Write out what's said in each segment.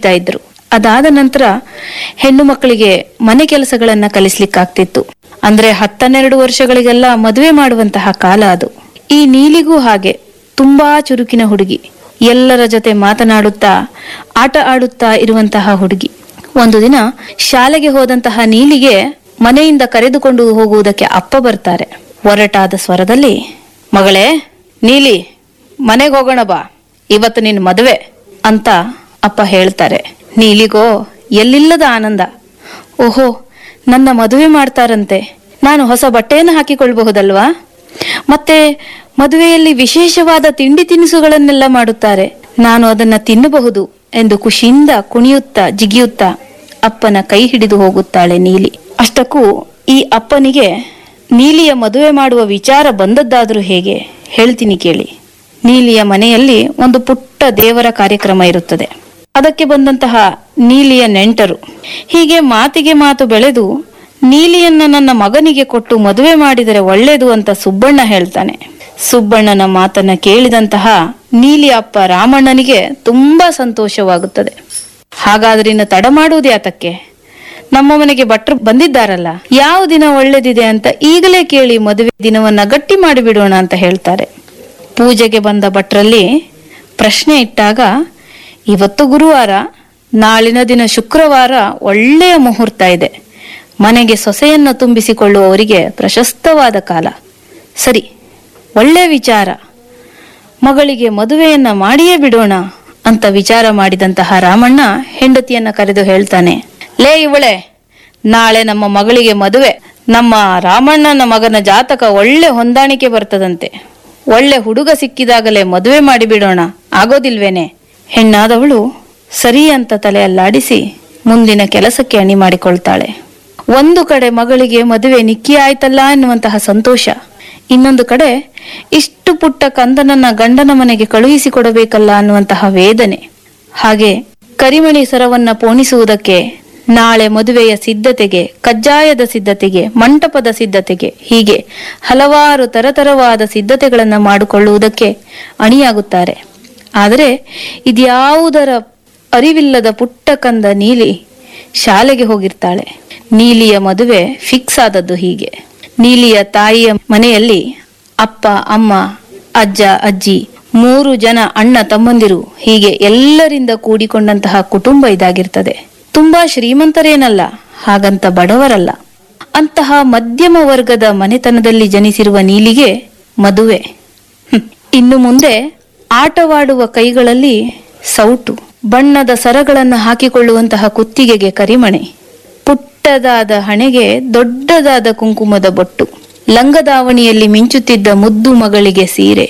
ಕಲಿತಾ ಇದ್ರು ಅದಾದ ನಂತರ ಹೆಣ್ಣು ಮಕ್ಕಳಿಗೆ ಮನೆ ಕೆಲಸಗಳನ್ನ ಕಲಿಸ್ಲಿಕ್ಕಾಗ್ತಿತ್ತು ಅಂದ್ರೆ ಹತ್ತನ್ನೆರಡು ವರ್ಷಗಳಿಗೆಲ್ಲ ಮದುವೆ ಮಾಡುವಂತಹ ಕಾಲ ಅದು ಈ ನೀಲಿಗೂ ಹಾಗೆ ತುಂಬಾ ಚುರುಕಿನ ಹುಡುಗಿ ಎಲ್ಲರ ಜೊತೆ ಮಾತನಾಡುತ್ತಾ ಆಟ ಆಡುತ್ತಾ ಇರುವಂತಹ ಹುಡುಗಿ ಒಂದು ದಿನ ಶಾಲೆಗೆ ಹೋದಂತಹ ನೀಲಿಗೆ ಮನೆಯಿಂದ ಕರೆದುಕೊಂಡು ಹೋಗುವುದಕ್ಕೆ ಅಪ್ಪ ಬರ್ತಾರೆ ಒರಟಾದ ಸ್ವರದಲ್ಲಿ ಮಗಳೇ ನೀಲಿ ಮನೆಗೆ ಹೋಗೋಣ ಬಾ ಇವತ್ತು ನಿನ್ ಮದುವೆ ಅಂತ ಅಪ್ಪ ಹೇಳ್ತಾರೆ ನೀಲಿಗೋ ಎಲ್ಲಿಲ್ಲದ ಆನಂದ ಓಹೋ ನನ್ನ ಮದುವೆ ಮಾಡ್ತಾರಂತೆ ನಾನು ಹೊಸ ಬಟ್ಟೆಯನ್ನು ಹಾಕಿಕೊಳ್ಬಹುದಲ್ವಾ ಮತ್ತೆ ಮದುವೆಯಲ್ಲಿ ವಿಶೇಷವಾದ ತಿಂಡಿ ತಿನಿಸುಗಳನ್ನೆಲ್ಲ ಮಾಡುತ್ತಾರೆ ನಾನು ಅದನ್ನ ತಿನ್ನಬಹುದು ಎಂದು ಖುಷಿಯಿಂದ ಕುಣಿಯುತ್ತಾ ಜಿಗಿಯುತ್ತಾ ಅಪ್ಪನ ಕೈ ಹಿಡಿದು ಹೋಗುತ್ತಾಳೆ ನೀಲಿ ಅಷ್ಟಕ್ಕೂ ಈ ಅಪ್ಪನಿಗೆ ನೀಲಿಯ ಮದುವೆ ಮಾಡುವ ವಿಚಾರ ಬಂದದ್ದಾದರೂ ಹೇಗೆ ಹೇಳ್ತೀನಿ ಕೇಳಿ ನೀಲಿಯ ಮನೆಯಲ್ಲಿ ಒಂದು ಪುಟ್ಟ ದೇವರ ಕಾರ್ಯಕ್ರಮ ಇರುತ್ತದೆ ಅದಕ್ಕೆ ಬಂದಂತಹ ನೀಲಿಯ ನೆಂಟರು ಹೀಗೆ ಮಾತಿಗೆ ಮಾತು ಬೆಳೆದು ನೀಲಿಯನ್ನ ನನ್ನ ಮಗನಿಗೆ ಕೊಟ್ಟು ಮದುವೆ ಮಾಡಿದರೆ ಒಳ್ಳೇದು ಅಂತ ಸುಬ್ಬಣ್ಣ ಹೇಳ್ತಾನೆ ಸುಬ್ಬಣ್ಣನ ಮಾತನ್ನ ಕೇಳಿದಂತಹ ನೀಲಿ ಅಪ್ಪ ರಾಮಣ್ಣನಿಗೆ ತುಂಬಾ ಸಂತೋಷವಾಗುತ್ತದೆ ಹಾಗಾದ್ರೆ ಇನ್ನು ತಡ ಮಾಡುವುದು ಯಾತಕ್ಕೆ ನಮ್ಮ ಮನೆಗೆ ಭಟ್ರು ಬಂದಿದ್ದಾರಲ್ಲ ಯಾವ ದಿನ ಒಳ್ಳೇದಿದೆ ಅಂತ ಈಗಲೇ ಕೇಳಿ ಮದುವೆ ದಿನವನ್ನ ಗಟ್ಟಿ ಮಾಡಿಬಿಡೋಣ ಅಂತ ಹೇಳ್ತಾರೆ ಪೂಜೆಗೆ ಬಂದ ಭಟ್ರಲ್ಲಿ ಪ್ರಶ್ನೆ ಇಟ್ಟಾಗ ಇವತ್ತು ಗುರುವಾರ ನಾಳಿನ ದಿನ ಶುಕ್ರವಾರ ಒಳ್ಳೆಯ ಮುಹೂರ್ತ ಇದೆ ಮನೆಗೆ ಸೊಸೆಯನ್ನು ತುಂಬಿಸಿಕೊಳ್ಳುವವರಿಗೆ ಪ್ರಶಸ್ತವಾದ ಕಾಲ ಸರಿ ಒಳ್ಳೆ ವಿಚಾರ ಮಗಳಿಗೆ ಮದುವೆಯನ್ನ ಮಾಡಿಯೇ ಬಿಡೋಣ ಅಂತ ವಿಚಾರ ಮಾಡಿದಂತಹ ರಾಮಣ್ಣ ಹೆಂಡತಿಯನ್ನ ಕರೆದು ಹೇಳ್ತಾನೆ ಲೇ ಇವಳೆ ನಾಳೆ ನಮ್ಮ ಮಗಳಿಗೆ ಮದುವೆ ನಮ್ಮ ರಾಮಣ್ಣನ ಮಗನ ಜಾತಕ ಒಳ್ಳೆ ಹೊಂದಾಣಿಕೆ ಬರ್ತದಂತೆ ಒಳ್ಳೆ ಹುಡುಗ ಸಿಕ್ಕಿದಾಗಲೇ ಮದುವೆ ಮಾಡಿಬಿಡೋಣ ಆಗೋದಿಲ್ವೇನೆ ಹೆಣ್ಣಾದವಳು ಸರಿ ಅಂತ ತಲೆ ಅಲ್ಲಾಡಿಸಿ ಮುಂದಿನ ಕೆಲಸಕ್ಕೆ ಅಣಿ ಮಾಡಿಕೊಳ್ತಾಳೆ ಒಂದು ಕಡೆ ಮಗಳಿಗೆ ಮದುವೆ ನಿಕ್ಕಿ ಆಯ್ತಲ್ಲ ಎನ್ನುವಂತಹ ಸಂತೋಷ ಇನ್ನೊಂದು ಕಡೆ ಇಷ್ಟು ಪುಟ್ಟ ಕಂದನನ್ನ ಗಂಡನ ಮನೆಗೆ ಕಳುಹಿಸಿಕೊಡಬೇಕಲ್ಲ ಅನ್ನುವಂತಹ ವೇದನೆ ಹಾಗೆ ಕರಿಮಣಿ ಸರವನ್ನ ಪೋಣಿಸುವುದಕ್ಕೆ ನಾಳೆ ಮದುವೆಯ ಸಿದ್ಧತೆಗೆ ಕಜ್ಜಾಯದ ಸಿದ್ಧತೆಗೆ ಮಂಟಪದ ಸಿದ್ಧತೆಗೆ ಹೀಗೆ ಹಲವಾರು ತರತರವಾದ ಸಿದ್ಧತೆಗಳನ್ನ ಮಾಡಿಕೊಳ್ಳುವುದಕ್ಕೆ ಅಣಿಯಾಗುತ್ತಾರೆ ಆದರೆ ಇದ್ಯಾವುದರ ಅರಿವಿಲ್ಲದ ಪುಟ್ಟ ಕಂದ ನೀಲಿ ಶಾಲೆಗೆ ಹೋಗಿರ್ತಾಳೆ ನೀಲಿಯ ಮದುವೆ ಫಿಕ್ಸ್ ಆದದ್ದು ಹೀಗೆ ನೀಲಿಯ ತಾಯಿಯ ಮನೆಯಲ್ಲಿ ಅಪ್ಪ ಅಮ್ಮ ಅಜ್ಜ ಅಜ್ಜಿ ಮೂರು ಜನ ಅಣ್ಣ ತಮ್ಮಂದಿರು ಹೀಗೆ ಎಲ್ಲರಿಂದ ಕೂಡಿಕೊಂಡಂತಹ ಕುಟುಂಬ ಇದಾಗಿರ್ತದೆ ತುಂಬಾ ಶ್ರೀಮಂತರೇನಲ್ಲ ಹಾಗಂತ ಬಡವರಲ್ಲ ಅಂತಹ ಮಧ್ಯಮ ವರ್ಗದ ಮನೆತನದಲ್ಲಿ ಜನಿಸಿರುವ ನೀಲಿಗೆ ಮದುವೆ ಹ್ಮ್. ಇನ್ನು ಮುಂದೆ ಆಟವಾಡುವ ಕೈಗಳಲ್ಲಿ ಸೌಟು ಬಣ್ಣದ ಸರಗಳನ್ನು ಹಾಕಿಕೊಳ್ಳುವಂತಹ ಕುತ್ತಿಗೆಗೆ ಕರಿಮಣೆ ಪುಟ್ಟದಾದ ಹಣೆಗೆ ದೊಡ್ಡದಾದ ಕುಂಕುಮದ ಬೊಟ್ಟು ಲಂಗದಾವಣಿಯಲ್ಲಿ ಮಿಂಚುತ್ತಿದ್ದ ಮುದ್ದು ಮಗಳಿಗೆ ಸೀರೆ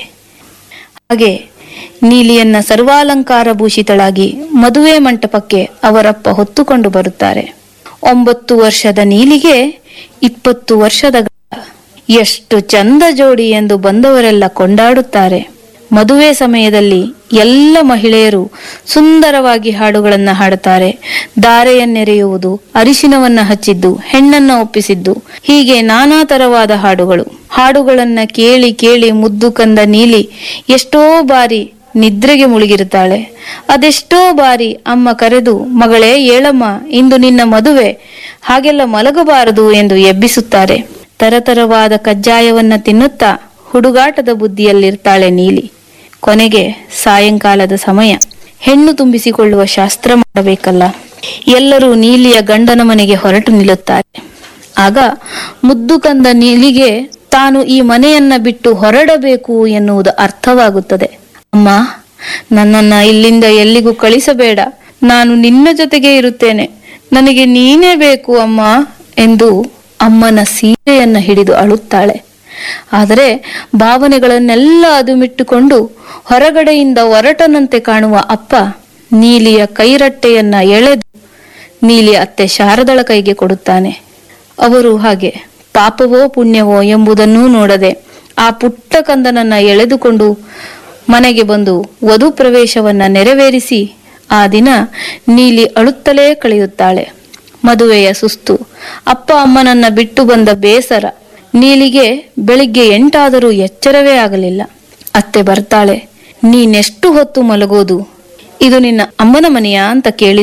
ಹಾಗೆ ನೀಲಿಯನ್ನ ಸರ್ವಾಲಂಕಾರ ಭೂಷಿತಳಾಗಿ ಮದುವೆ ಮಂಟಪಕ್ಕೆ ಅವರಪ್ಪ ಹೊತ್ತುಕೊಂಡು ಬರುತ್ತಾರೆ ಒಂಬತ್ತು ವರ್ಷದ ನೀಲಿಗೆ ಇಪ್ಪತ್ತು ವರ್ಷದ ಗಂಡ. ಎಷ್ಟು ಚಂದ ಜೋಡಿ ಎಂದು ಬಂದವರೆಲ್ಲ ಕೊಂಡಾಡುತ್ತಾರೆ ಮದುವೆ ಸಮಯದಲ್ಲಿ ಎಲ್ಲ ಮಹಿಳೆಯರು ಸುಂದರವಾಗಿ ಹಾಡುಗಳನ್ನ ಹಾಡುತ್ತಾರೆ ದಾರೆಯನ್ನೆರೆಯುವುದು ಅರಿಶಿನವನ್ನ ಹಚ್ಚಿದ್ದು ಹೆಣ್ಣನ್ನ ಒಪ್ಪಿಸಿದ್ದು ಹೀಗೆ ನಾನಾ ತರವಾದ ಹಾಡುಗಳು ಹಾಡುಗಳನ್ನ ಕೇಳಿ ಕೇಳಿ ಮುದ್ದು ಕಂದ ನೀಲಿ ಎಷ್ಟೋ ಬಾರಿ ನಿದ್ರೆಗೆ ಮುಳುಗಿರುತ್ತಾಳೆ ಅದೆಷ್ಟೋ ಬಾರಿ ಅಮ್ಮ ಕರೆದು ಮಗಳೇ ಏಳಮ್ಮ ಇಂದು ನಿನ್ನ ಮದುವೆ ಹಾಗೆಲ್ಲ ಮಲಗಬಾರದು ಎಂದು ಎಬ್ಬಿಸುತ್ತಾರೆ ತರತರವಾದ ಕಜ್ಜಾಯವನ್ನ ತಿನ್ನುತ್ತಾ ಹುಡುಗಾಟದ ಬುದ್ಧಿಯಲ್ಲಿರ್ತಾಳೆ ನೀಲಿ ಕೊನೆಗೆ ಸಾಯಂಕಾಲದ ಸಮಯ ಹೆಣ್ಣು ತುಂಬಿಸಿಕೊಳ್ಳುವ ಶಾಸ್ತ್ರ ಮಾಡಬೇಕಲ್ಲ ಎಲ್ಲರೂ ನೀಲಿಯ ಗಂಡನ ಮನೆಗೆ ಹೊರಟು ನಿಲ್ಲುತ್ತಾರೆ ಆಗ ಮುದ್ದು ಕಂದ ನೀಲಿಗೆ ತಾನು ಈ ಮನೆಯನ್ನ ಬಿಟ್ಟು ಹೊರಡಬೇಕು ಎನ್ನುವುದು ಅರ್ಥವಾಗುತ್ತದೆ ಅಮ್ಮ ನನ್ನನ್ನ ಇಲ್ಲಿಂದ ಎಲ್ಲಿಗೂ ಕಳಿಸಬೇಡ ನಾನು ನಿನ್ನ ಜೊತೆಗೆ ಇರುತ್ತೇನೆ ನನಗೆ ನೀನೇ ಬೇಕು ಅಮ್ಮ ಎಂದು ಅಮ್ಮನ ಸೀರೆಯನ್ನ ಹಿಡಿದು ಅಳುತ್ತಾಳೆ ಆದರೆ ಭಾವನೆಗಳನ್ನೆಲ್ಲ ಅದುಮಿಟ್ಟುಕೊಂಡು ಹೊರಗಡೆಯಿಂದ ಒರಟನಂತೆ ಕಾಣುವ ಅಪ್ಪ ನೀಲಿಯ ಕೈರಟ್ಟೆಯನ್ನ ಎಳೆದು ನೀಲಿ ಅತ್ತೆ ಶಾರದಳ ಕೈಗೆ ಕೊಡುತ್ತಾನೆ ಅವರು ಹಾಗೆ ಪಾಪವೋ ಪುಣ್ಯವೋ ಎಂಬುದನ್ನೂ ನೋಡದೆ ಆ ಪುಟ್ಟ ಕಂದನನ್ನ ಎಳೆದುಕೊಂಡು ಮನೆಗೆ ಬಂದು ವಧು ಪ್ರವೇಶವನ್ನ ನೆರವೇರಿಸಿ ಆ ದಿನ ನೀಲಿ ಅಳುತ್ತಲೇ ಕಳೆಯುತ್ತಾಳೆ ಮದುವೆಯ ಸುಸ್ತು ಅಪ್ಪ ಅಮ್ಮನನ್ನ ಬಿಟ್ಟು ಬಂದ ಬೇಸರ ನೀಲಿಗೆ ಬೆಳಿಗ್ಗೆ ಎಂಟಾದರೂ ಎಚ್ಚರವೇ ಆಗಲಿಲ್ಲ ಅತ್ತೆ ಬರ್ತಾಳೆ ನೀನೆಷ್ಟು ಹೊತ್ತು ಮಲಗೋದು ಇದು ನಿನ್ನ ಅಮ್ಮನ ಮನೆಯಾ ಅಂತ ಕೇಳಿದ